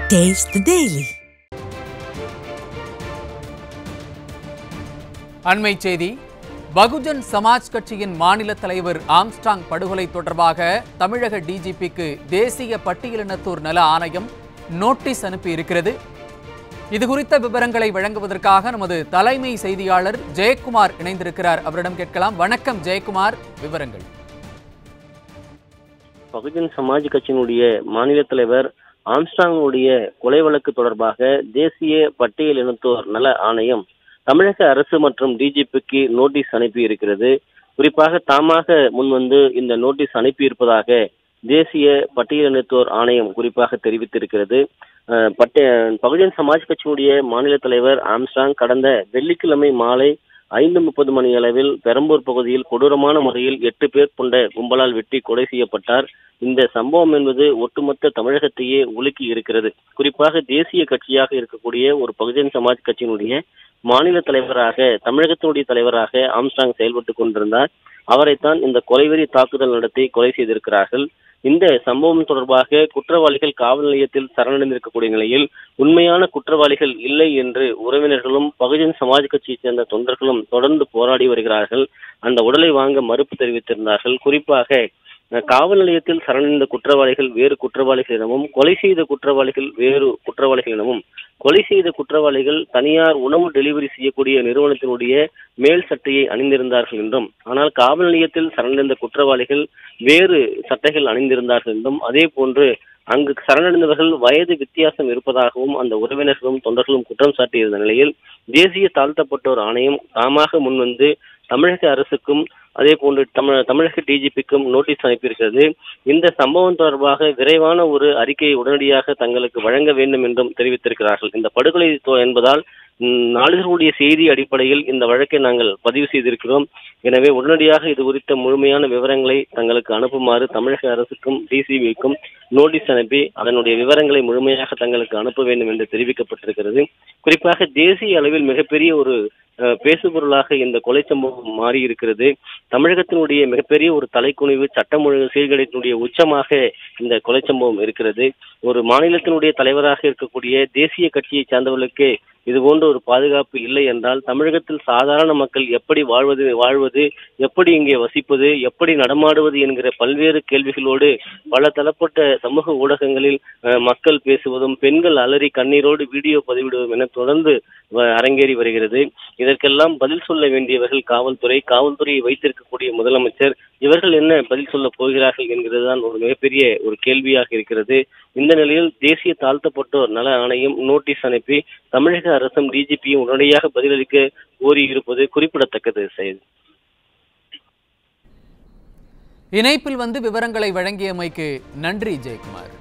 Taste the Daily. அண்மை செய்தி பகுஜன் சமாஜ் கட்சியின் மாநில தலைவர் ஆம்ஸ்டாங் படுகொலை தொடர்பாக தமிழக டிஜிபிக்கு தேசிய பட்டியலினத்தோர் நல ஆணையம் நோட்டீஸ் அனுப்பி இருக்கிறது இது குறித்த விவரங்களை வழங்குவதற்காக நமது தலைமை செய்தியாளர் ஜெயக்குமார் இணைந்திருக்கிறார் அவரிடம் கேட்கலாம் வணக்கம் ஜெயக்குமார் விவரங்கள் பகுஜன் சமாஜ் கட்சியினுடைய மாநில தலைவர் ஆம்ஸ்டாங்குடைய கொலை வழக்கு தொடர்பாக தேசிய பட்டியல் இனத்தோர் நல ஆணையம் தமிழக அரசு மற்றும் டிஜிபிக்கு நோட்டீஸ் அனுப்பி இருக்கிறது குறிப்பாக தாமாக முன்வந்து இந்த நோட்டீஸ் அனுப்பி இருப்பதாக தேசிய பட்டியலினத்தோர் ஆணையம் குறிப்பாக தெரிவித்திருக்கிறது அஹ், பட்டே பகுஜன் சமாஜ் கட்சியினுடைய மாநில தலைவர் ஆம்ஸ்டாங் கடந்த வெள்ளிக்கிழமை மாலை ஐந்து முப்பது மணி அளவில் பெரம்பூர் பகுதியில் கொடூரமான முறையில் எட்டு பேர் கொண்ட கும்பலால் வெட்டி கொலை செய்யப்பட்டார் இந்த சம்பவம் என்பது ஒட்டுமொத்த தமிழகத்தையே உலுக்கி இருக்கிறது குறிப்பாக தேசிய கட்சியாக இருக்கக்கூடிய ஒரு பகுஜன் சமாஜ் கட்சியினுடைய மாநில தலைவராக தமிழகத்தினுடைய தலைவராக ஆம்ஸ்டாங் செயல்பட்டுக் கொண்டிருந்தார் அவரைத்தான் இந்த கொலைவெறி தாக்குதல் நடத்தி கொலை செய்திருக்கிறார்கள் இந்த சம்பவம் தொடர்பாக குற்றவாளிகள் காவல் நிலையத்தில் சரணடைந்திருக்கக்கூடிய நிலையில் உண்மையான குற்றவாளிகள் இல்லை என்று உறவினர்களும் பகுஜன் சமாஜ் கட்சியைச் சேர்ந்த தொண்டர்களும் தொடர்ந்து போராடி வருகிறார்கள் அந்த உடலை வாங்க மறுப்பு தெரிவித்திருந்தார்கள் குறிப்பாக அஹ், காவல் நிலையத்தில் சரணடைந்த குற்றவாளிகள் வேறு குற்றவாளிகள் எனவும் கொலை செய்த குற்றவாளிகள் வேறு குற்றவாளிகள் எனவும் கொலை செய்த குற்றவாளிகள் தனியார் உணவு டெலிவரி செய்யக்கூடிய நிறுவனத்தினுடைய மேல் சட்டையை அணிந்திருந்தார்கள் என்றும் ஆனால் காவல் நிலையத்தில் சரணடைந்த குற்றவாளிகள் வேறு சட்டைகள் அணிந்திருந்தார்கள் என்றும் அதே போன்று அங்கு சரணடைந்தவர்கள் வயது வித்தியாசம் இருப்பதாகவும் அந்த உறவினர்களும் தொண்டர்களும் குற்றம் சாட்டியிருந்த நிலையில் தேசிய தாழ்த்தப்பட்டோர் ஆணையம் தாமாக முன்வந்து தமிழக அரசுக்கும் அதே போன்று தமிழ தமிழக டிஜிபிக்கும் நோட்டீஸ் அனுப்பியிருக்கிறது இந்த சம்பவம் தொடர்பாக விரைவான ஒரு அறிக்கையை உடனடியாக தங்களுக்கு வழங்க வேண்டும் என்றும் தெரிவித்திருக்கிறார்கள் இந்த படுகொலை தொ- என்பதால் ம், நாளிதழுடைய செய்தி அடிப்படையில் இந்த வழக்கை நாங்கள் பதிவு செய்திருக்கிறோம் எனவே உடனடியாக இது குறித்த முழுமையான விவரங்களை தங்களுக்கு அனுப்புமாறு தமிழக அரசுக்கும் டிசிபிக்கும் நோட்டீஸ் அனுப்பி அதனுடைய விவரங்களை முழுமையாக தங்களுக்கு அனுப்ப வேண்டும் என்று தெரிவிக்கப்பட்டிருக்கிறது குறிப்பாக தேசிய அளவில் மிகப்பெரிய ஒரு அஹ், பேசுபொருளாக இந்த கொலை சம்பவம் மாறி இருக்கிறது தமிழகத்தினுடைய மிகப்பெரிய ஒரு தலைக்குனிவு சட்டம் ஒழுங்கு சீர்கேட்டினுடைய உச்சமாக இந்த கொலை சம்பவம் இருக்கிறது ஒரு மாநிலத்தினுடைய தலைவராக இருக்கக்கூடிய தேசிய கட்சியை சார்ந்தவர்களுக்கு இது போன்ற ஒரு பாதுகாப்பு இல்லை என்றால் தமிழகத்தில் சாதாரண மக்கள் எப்படி வாழ்வது வாழ்வது எப்படி இங்கே வசிப்பது எப்படி நடமாடுவது என்கிற பல்வேறு கேள்விகளோடு பல தளப்பட்ட சமூக ஊடகங்களில் அஹ், மக்கள் பேசுவதும் பெண்கள் அலறி கண்ணீரோடு வீடியோ பதிவிடுவதும் என தொடர்ந்து வ- அரங்கேறி வருகிறது இதற்கெல்லாம் பதில் சொல்ல வேண்டியவர்கள் காவல்துறை காவல்துறையை வைத்திருக்கக்கூடிய முதலமைச்சர் இவர்கள் என்ன பதில் சொல்ல போகிறார்கள் என்கிறதுதான் ஒரு மிகப்பெரிய ஒரு கேள்வியாக இருக்கிறது இந்த நிலையில் தேசிய தாழ்த்தப்பட்டோர் நல ஆணையம் நோட்டீஸ் அனுப்பி தமிழக அரசும் டிஜிபியும் உடனடியாக பதிலளிக்க கோரியிருப்பது குறிப்பிடத்தக்கது செய்தி இணைப்பில் வந்து விவரங்களை வழங்கியமைக்கு நன்றி ஜெயக்குமார்